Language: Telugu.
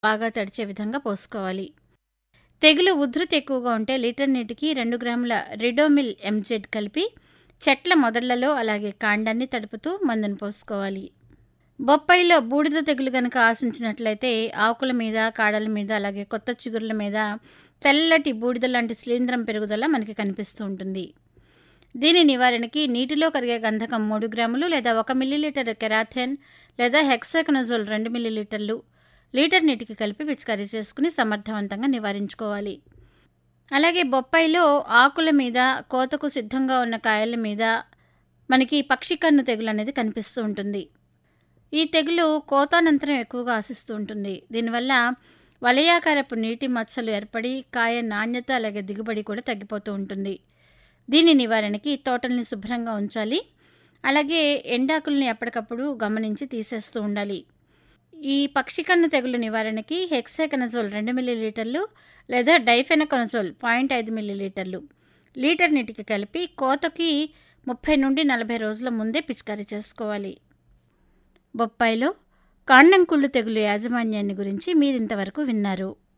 బాగా తడిచే విధంగా పోసుకోవాలి తెగులు ఉధృతి ఎక్కువగా ఉంటే లీటర్ నీటికి రెండు గ్రాముల రిడోమిల్ ఎంజెడ్ కలిపి చెట్ల మొదళ్లలో అలాగే కాండాన్ని తడుపుతూ మందును పోసుకోవాలి బొప్పాయిలో బూడిద తెగులు కనుక ఆశించినట్లయితే ఆకుల మీద కాడల మీద అలాగే కొత్త చిగుర్ల మీద తెల్లటి బూడిద లాంటి శిలీంధ్రం పెరుగుదల మనకి కనిపిస్తూ ఉంటుంది దీని నివారణకి నీటిలో కరిగే గంధకం మూడు గ్రాములు లేదా ఒక మిల్లీలీటర్ కెరాథెన్ లేదా హెక్సాకనజోల్ రెండు మిల్లీలీటర్లు లీటర్ నీటికి కలిపి పిచికారీ చేసుకుని సమర్థవంతంగా నివారించుకోవాలి అలాగే బొప్పాయిలో ఆకుల మీద కోతకు సిద్ధంగా ఉన్న కాయల మీద మనకి పక్షి కన్ను తెగులు అనేది కనిపిస్తూ ఉంటుంది ఈ తెగులు కోతానంతరం ఎక్కువగా ఆశిస్తూ ఉంటుంది దీనివల్ల వలయాకారపు నీటి మచ్చలు ఏర్పడి కాయ నాణ్యత అలాగే దిగుబడి కూడా తగ్గిపోతూ ఉంటుంది దీని నివారణకి తోటల్ని శుభ్రంగా ఉంచాలి అలాగే ఎండాకుల్ని ఎప్పటికప్పుడు గమనించి తీసేస్తూ ఉండాలి ఈ పక్షి కన్ను తెగులు నివారణకి హెక్సాకనజోల్ రెండు మిల్లీలీటర్లు లేదా డైఫెనకనజోల్ పాయింట్ ఐదు మిల్లీలీటర్లు లీటర్ నీటికి కలిపి కోతకి ముప్పై నుండి నలభై రోజుల ముందే పిచికారీ చేసుకోవాలి బొప్పాయిలో కాండంకుళ్ళు తెగులు యాజమాన్యాన్ని గురించి మీరింతవరకు విన్నారు